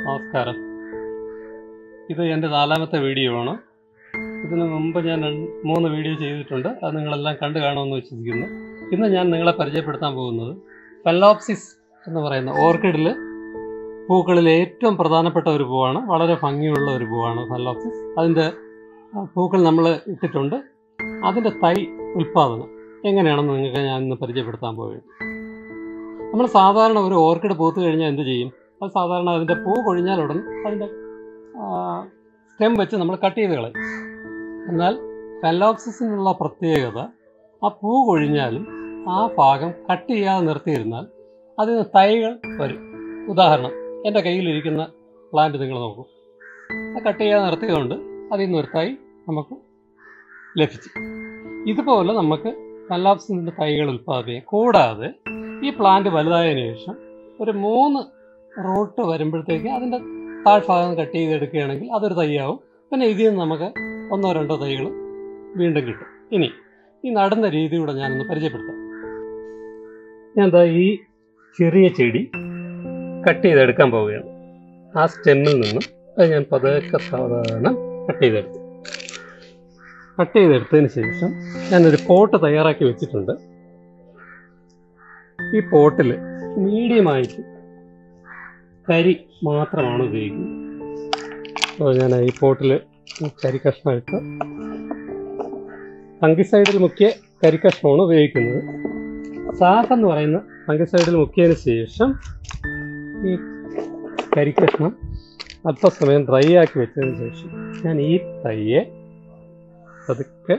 നമസ്കാരം ഇത് എൻ്റെ നാലാമത്തെ വീഡിയോ ആണ് ഇതിന് മുമ്പ് ഞാൻ രണ്ട് മൂന്ന് വീഡിയോ ചെയ്തിട്ടുണ്ട് അത് നിങ്ങളെല്ലാം കണ്ടു കാണുമെന്ന് വിശ്വസിക്കുന്നു ഇന്ന് ഞാൻ നിങ്ങളെ പരിചയപ്പെടുത്താൻ പോകുന്നത് ഫെല്ലോപ്സിസ് എന്ന് പറയുന്ന ഓർക്കിഡിൽ പൂക്കളിൽ ഏറ്റവും പ്രധാനപ്പെട്ട ഒരു പൂവാണ് വളരെ ഭംഗിയുള്ള ഒരു പൂവാണ് ഫെല്ലോപ്സിസ് അതിൻ്റെ ആ, പൂക്കൾ നമ്മൾ ഇട്ടിട്ടുണ്ട് അതിൻ്റെ തൈ ഉൽപ്പാദനം എങ്ങനെയാണെന്ന് നിങ്ങൾക്ക് ഞാൻ ഇന്ന് പരിചയപ്പെടുത്താൻ പോവുകയാണ് നമ്മൾ സാധാരണ ഒരു ഓർക്കിഡ് പൂത്ത് കഴിഞ്ഞാൽ എന്ത് ചെയ്യും അത് സാധാരണ അതിൻ്റെ പൂ കൊഴിഞ്ഞാൽ ഉടൻ അതിൻ്റെ സ്റ്റെം വെച്ച് നമ്മൾ കട്ട് ചെയ്ത് കളയും എന്നാൽ ഫെലോപ്സിസിനുള്ള പ്രത്യേകത ആ പൂ കൊഴിഞ്ഞാലും ആ ഭാഗം കട്ട് ചെയ്യാതെ നിർത്തിയിരുന്നാൽ അതിന് തൈകൾ വരും ഉദാഹരണം എൻ്റെ കയ്യിലിരിക്കുന്ന പ്ലാന്റ് നിങ്ങൾ നോക്കൂ ആ കട്ട് ചെയ്യാതെ നിർത്തിയതുകൊണ്ട് അതിൽ നിന്നൊരു തൈ നമുക്ക് ലഭിച്ചു ഇതുപോലെ നമുക്ക് ഫെലോപ്സിൻ്റെ തൈകൾ ഉൽപ്പാദിപ്പിക്കാം കൂടാതെ ഈ പ്ലാന്റ് വലുതായതിനു ശേഷം ഒരു മൂന്ന് റൂട്ട് വരുമ്പോഴത്തേക്ക് അതിൻ്റെ താഴ്ഭാഗം കട്ട് ചെയ്തെടുക്കുകയാണെങ്കിൽ അതൊരു തൈയാവും പിന്നെ ഇതിൽ നിന്ന് നമുക്ക് ഒന്നോ രണ്ടോ തൈകൾ വീണ്ടും കിട്ടും ഇനി ഈ നടുന്ന രീതി കൂടെ ഞാനൊന്ന് പരിചയപ്പെടുത്താം ഞാൻ ദാ ഈ ചെറിയ ചെടി കട്ട് ചെയ്തെടുക്കാൻ പോവുകയാണ് ആ സ്റ്റെമ്മിൽ നിന്നും അത് ഞാൻ പതുക്കെ സാധാരണ കട്ട് ചെയ്തെടുത്തു കട്ട് ചെയ്തെടുത്തതിന് ശേഷം ഞാനൊരു പോട്ട് തയ്യാറാക്കി വെച്ചിട്ടുണ്ട് ഈ പോട്ടിൽ മീഡിയമായിട്ട് കരി മാത്രമാണ് ഉപയോഗിക്കുന്നത് അപ്പോൾ ഞാൻ ഈ പോട്ടിൽ കരി കഷ്ണം ഇട്ട് ഫംഗിസൈഡിൽ മുക്കിയ കരി കഷ്ണമാണ് ഉപയോഗിക്കുന്നത് സാഫ് എന്ന് പറയുന്ന ഫംഗിസൈഡിൽ മുക്കിയതിന് ശേഷം ഈ കരി കഷ്ണം അല്പസമയം ഡ്രൈ ആക്കി വെച്ചതിന് ശേഷം ഞാൻ ഈ തയ്യെ പതുക്കെ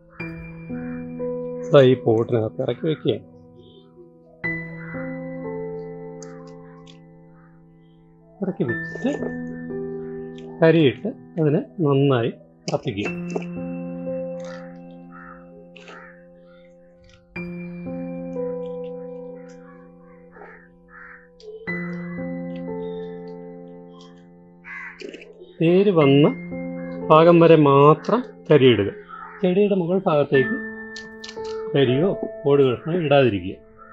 ദാ ഈ പോട്ടിനകത്ത് ഇറക്കി വെക്കുകയാണ് ഇറക്കി വെച്ചിട്ട് കരിയിട്ട് അതിനെ നന്നായി കത്തിക്കുക പേര് വന്ന ഭാഗം വരെ മാത്രം കരിയിടുക ചെടിയുടെ മുകൾ ഭാഗത്തേക്ക് കരിയോ ഓട് കഷ്ണോ ഇടാതിരിക്കുക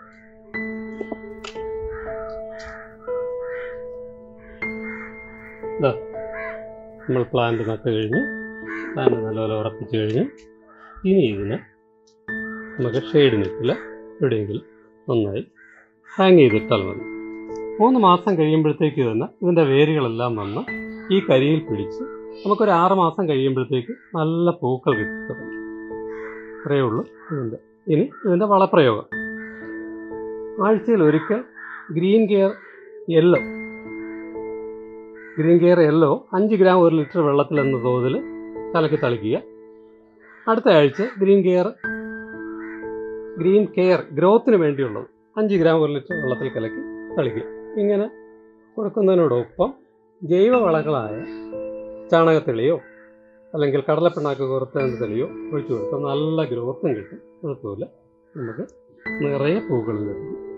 ഇതാ നമ്മൾ പ്ലാന്റ് നട്ട് കഴിഞ്ഞ് പ്ലാന്റ് നല്ലപോലെ ഉറപ്പിച്ച് കഴിഞ്ഞ് ഇനി ഇതിനെ നമുക്ക് ഷെയ്ഡ് നിൽക്കില്ല എവിടെയെങ്കിലും നന്നായി ഹാങ് ചെയ്തിട്ടാൽ മതി മൂന്ന് മാസം കഴിയുമ്പോഴത്തേക്ക് തന്നെ ഇതിൻ്റെ വേരുകളെല്ലാം വന്ന് ഈ കരിയിൽ പിടിച്ച് നമുക്കൊരു ആറ് മാസം കഴിയുമ്പോഴത്തേക്ക് നല്ല പൂക്കൾ കിട്ടും ഇത്രയേ ഉള്ളൂ ഇതിൻ്റെ ഇനി ഇതിൻ്റെ വളപ്രയോഗം ആഴ്ചയിൽ ഒരിക്കൽ green care yellow green care yellow അഞ്ച് ഗ്രാം ഒരു ലിറ്റർ വെള്ളത്തിൽ എന്ന തോതിൽ കലക്കി തളിക്കുക അടുത്ത ആഴ്ച ഗ്രീൻ കെയർ ഗ്രീൻ കെയർ ഗ്രോത്തിന് വേണ്ടിയുള്ളത് അഞ്ച് ഗ്രാം ഒരു ലിറ്റർ വെള്ളത്തിൽ കലക്കി തളിക്കുക ഇങ്ങനെ കൊടുക്കുന്നതിനോടൊപ്പം ജൈവ വളങ്ങളായ ചാണകത്തെളിയോ അല്ലെങ്കിൽ കടലപ്പിണ്ണാക്ക് കുറത്തതിൻ്റെ തെളിയോ ഒഴിച്ചു കൊടുത്താൽ നല്ല ഗ്രോത്തും കിട്ടും കുഴപ്പമില്ല നമുക്ക് നിറയെ പൂക്കളും കിട്ടും